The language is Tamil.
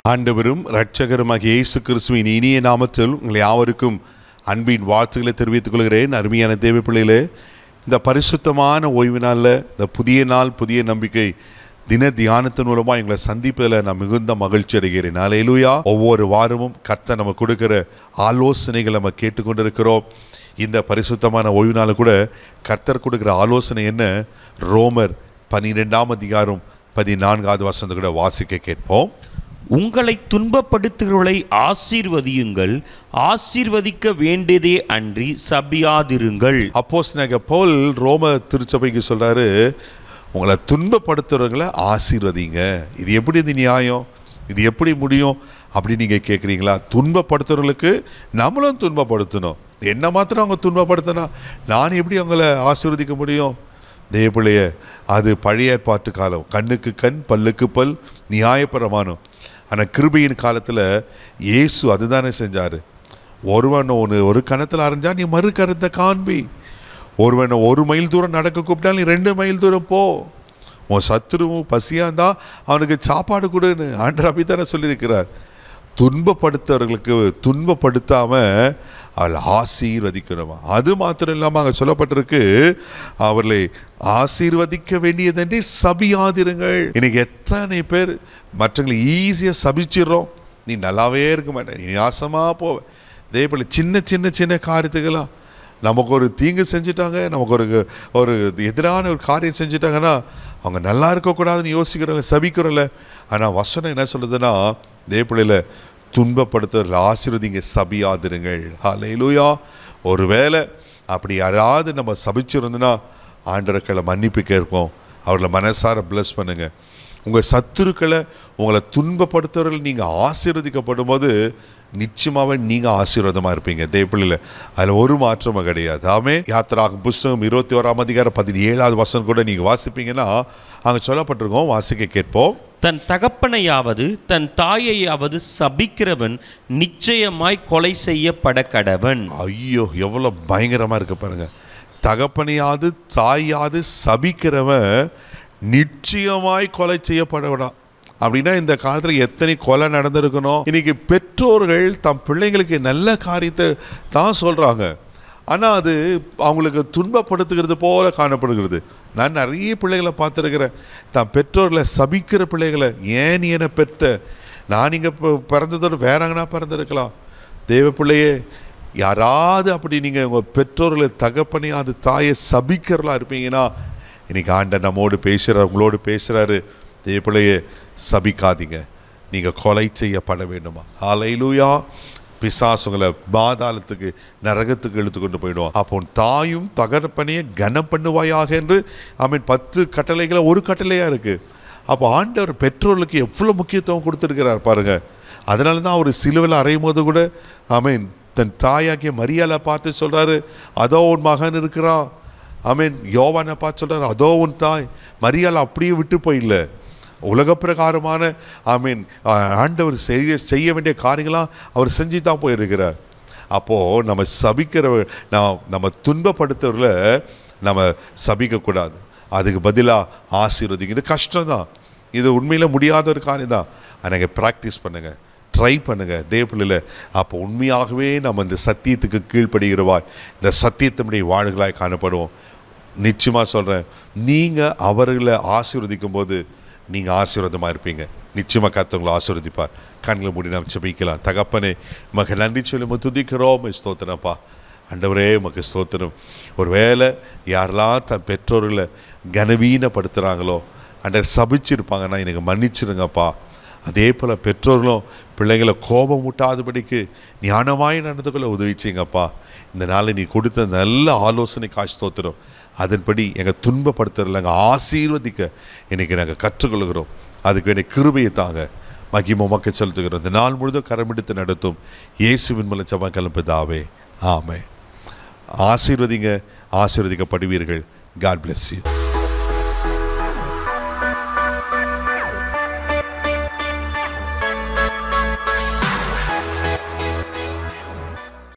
ஆண்டவரும் இரட்சகருமாகிய இயேசு கிறிஸ்துவின் இனிய நாமத்தில் உங்களை யாவருக்கும் அன்பின் வாழ்த்துக்களை தெரிவித்துக் கொள்கிறேன் அருமையான தேவ பிள்ளைகளே இந்த பரிசுத்தமான ஓய்வு நாளில் இந்த புதிய நாள் புதிய நம்பிக்கை தின தியானத்தின் மூலமாக எங்களை சந்திப்பதில் நான் மிகுந்த மகிழ்ச்சி அடைகிறேன் அலையிலுயா ஒவ்வொரு வாரமும் கர்த்தர் நம்ம கொடுக்கிற ஆலோசனைகளை நம்ம கேட்டுக்கொண்டிருக்கிறோம் இந்த பரிசுத்தமான ஓய்வு நாளில் கூட கர்த்தர் கொடுக்கிற ஆலோசனை என்ன ரோமர் பன்னிரெண்டாம் அதிகாரம் பதினான்காவது வசனத்தை கூட வாசிக்க கேட்போம் உங்களை துன்பப்படுத்துகிறவர்களை ஆசீர்வதியுங்கள் ஆசீர்வதிக்க வேண்டியதே அன்றி சபியாதிருங்கள் அப்போஸ் பவுல் ரோம திருச்சபைக்கு சொல்றாரு உங்களை துன்பப்படுத்துறவங்களை ஆசீர்வதிங்க இது எப்படி இது நியாயம் இது எப்படி முடியும் அப்படி நீங்கள் கேட்குறீங்களா துன்பப்படுத்துறவங்களுக்கு நம்மளும் துன்பப்படுத்தணும் என்ன மாத்திரம் அவங்க துன்பப்படுத்தினா நான் எப்படி அவங்கள ஆசீர்வதிக்க முடியும் தேவப்பிள்ளைய அது பழைய ஏற்பாட்டு காலம் கண்ணுக்கு கண் பல்லுக்கு பல் நியாயப்பிரமாணம் ஆனால் கிருபையின் காலத்தில் இயேசு அதுதானே செஞ்சார் ஒருவன் ஒன்று ஒரு கணத்தில் அரைஞ்சா நீ மறு கருத்தை காண்பி ஒருவனை ஒரு மைல் தூரம் நடக்க கூப்பிட்டால் நீ ரெண்டு மைல் தூரம் போ உன் சத்துருவும் பசியாக இருந்தால் அவனுக்கு சாப்பாடு கொடுன்னு ஆண்டர் அப்படித்தானே சொல்லியிருக்கிறார் துன்பப்படுத்தவர்களுக்கு துன்பப்படுத்தாமல் அவள் ஆசீர்வதிக்கிறோமா அது மாத்திரம் இல்லாமல் அங்கே சொல்லப்பட்டிருக்கு அவர்களை ஆசீர்வதிக்க வேண்டியதன்றி சபியாதிருங்கள் இன்னைக்கு எத்தனை பேர் மற்றவங்களை ஈஸியாக சபிச்சிடுறோம் நீ நல்லாவே இருக்க மாட்டேன் நீ நாசமாக போவ இதே போல் சின்ன சின்ன சின்ன காரியத்துக்கெல்லாம் நமக்கு ஒரு தீங்கு செஞ்சிட்டாங்க நமக்கு ஒரு ஒரு எதிரான ஒரு காரியம் செஞ்சிட்டாங்கன்னா அவங்க நல்லா இருக்கக்கூடாதுன்னு யோசிக்கிறோம்ல சபிக்கிறோம்ல ஆனால் வசனம் என்ன சொல்லுதுன்னா இதே பிள்ளையில் துன்பப்படுத்துறதுல ஆசீர்வதிங்க சபியாதிருங்கள் ஹalleluya ஒருவேளை அப்படி யாராவது நம்ம சபிச்சிருந்தோன்னா ஆண்டவர்களை மன்னிப்பு கேட்போம் அவர்களை மனசார ப்ளஸ் பண்ணுங்க உங்கள் சத்துருக்களை உங்களை துன்பப்படுத்துறவர்கள் நீங்கள் ஆசீர்வதிக்கப்படும் போது நிச்சயமாகவே நீங்கள் ஆசீர்வாதமாக இருப்பீங்க தேவப்பிள்ளையில் அதில் ஒரு மாற்றமும் கிடையாது ஆமே யாத்திராகும் புஸ்தகம் இருபத்தி ஓராம் அதிகாரம் பதினேழாவது வசனம் கூட நீங்கள் வாசிப்பீங்கன்னா அங்கே சொல்லப்பட்டிருக்கோம் வாசிக்க கேட்போம் தன் தகப்பனையாவது தன் தாயையாவது சபிக்கிறவன் நிச்சயமாய் கொலை செய்யப்பட கடவன் ஐயோ எவ்வளோ பயங்கரமாக இருக்கு பாருங்க தகப்பனையாவது தாயாது சபிக்கிறவன் நிச்சயமாய் கொலை செய்யப்படவிடான் அப்படின்னா இந்த காலத்தில் எத்தனை கொலை நடந்திருக்கணும் இன்னைக்கு பெற்றோர்கள் தம் பிள்ளைங்களுக்கு நல்ல காரியத்தை தான் சொல்கிறாங்க ஆனால் அது அவங்களுக்கு துன்பப்படுத்துகிறது போல காணப்படுகிறது நான் நிறைய பிள்ளைகளை பார்த்துருக்கிறேன் தான் பெற்றோர்களை சபிக்கிற பிள்ளைகளை ஏன் நீ என்னை பெற்ற நான் இங்கே பிறந்ததோடு வேற எங்கனா பிறந்திருக்கலாம் தேவ பிள்ளையே யாராவது அப்படி நீங்கள் உங்கள் பெற்றோர்களை தகப்பனி அது தாயை சபிக்கிறலா இருப்பீங்கன்னா இன்னைக்கு ஆண்ட நம்மோடு பேசுகிறார் உங்களோடு பேசுகிறாரு தேவ பிள்ளையே சபிக்காதீங்க நீங்கள் கொலை செய்யப்பட வேண்டுமா ஆலையிலூயா பிசாசுங்களை பாதாளத்துக்கு நரகத்துக்கு இழுத்து கொண்டு போயிடுவோம் அப்போ உன் தாயும் தகப்பனையே கனம் பண்ணுவாயாக என்று அவன் பத்து கட்டளைகளை ஒரு கட்டளையாக இருக்குது அப்போ ஆண்டவர் பெற்றோர்களுக்கு எவ்வளோ முக்கியத்துவம் கொடுத்துருக்கிறார் பாருங்க அதனால தான் அவர் சிலுவையில் அறையும் போது கூட ஆமீன் தன் தாயாக்கிய மரியாதை பார்த்து சொல்கிறாரு அதோ உன் மகன் இருக்கிறான் ஆமீன் யோவானை பார்த்து சொல்கிறாரு அதோ உன் தாய் மரியாதை அப்படியே விட்டு போயில்ல உலக பிரகாரமான ஆமீன் ஆண்டவர் செய்ய செய்ய வேண்டிய காரியங்களாம் அவர் செஞ்சு தான் போயிருக்கிறார் அப்போது நம்ம சபிக்கிற நான் நம்ம துன்பப்படுத்துறதுல நம்ம சபிக்கக்கூடாது அதுக்கு பதிலாக ஆசீர்வதிங்க இது கஷ்டம்தான் இது உண்மையில் முடியாத ஒரு காரியம் தான் ஆனால் ப்ராக்டிஸ் பண்ணுங்கள் ட்ரை பண்ணுங்கள் தேவப்பிள்ளையில் அப்போ உண்மையாகவே நம்ம இந்த சத்தியத்துக்கு கீழ்ப்படுகிறவாய் இந்த சத்தியத்தினுடைய வாழ்களாய் காணப்படுவோம் நிச்சயமாக சொல்கிறேன் நீங்கள் அவர்களை ஆசீர்வதிக்கும் போது நீங்கள் ஆசீர்வாதமாக இருப்பீங்க நிச்சயமாக கத்தவங்களை ஆசீர்வதிப்பார் கண்களை மூடி நாம் செபிக்கலாம் தகப்பனே மக நன்றி சொல்லி நம்ம துதிக்கிறோம் ஸ்தோத்திரப்பா ஆண்டவரே உமக்கு ஸ்தோத்திரம் ஒரு வேளை யாரெல்லாம் தன் பெற்றோர்களை கனவீனப்படுத்துகிறாங்களோ அண்டர் சபிச்சிருப்பாங்கன்னா எனக்கு மன்னிச்சிருங்கப்பா அதே போல் பெற்றோர்களும் பிள்ளைகளை கோபம் ஊட்டாதபடிக்கு ஞானமாய் நடந்து கொள்ள உதவி செய்யுங்கப்பா இந்த நாளை நீ கொடுத்த நல்ல ஆலோசனை காசு தோத்துறோம் அதன்படி எங்கள் துன்பப்படுத்துறதுல எங்கள் ஆசீர்வதிக்க இன்னைக்கு நாங்கள் கற்றுக்கொள்கிறோம் அதுக்கு என்னை கிருபையை தாங்க மகிமை உமக்கு செலுத்துகிறோம் இந்த நாள் முழுதும் கரமெடுத்து நடத்தும் இயேசுவின் மூலம் சபா கிளம்புதாவே ஆமே ஆசீர்வதிங்க ஆசீர்வதிக்கப்படுவீர்கள் காட் bless you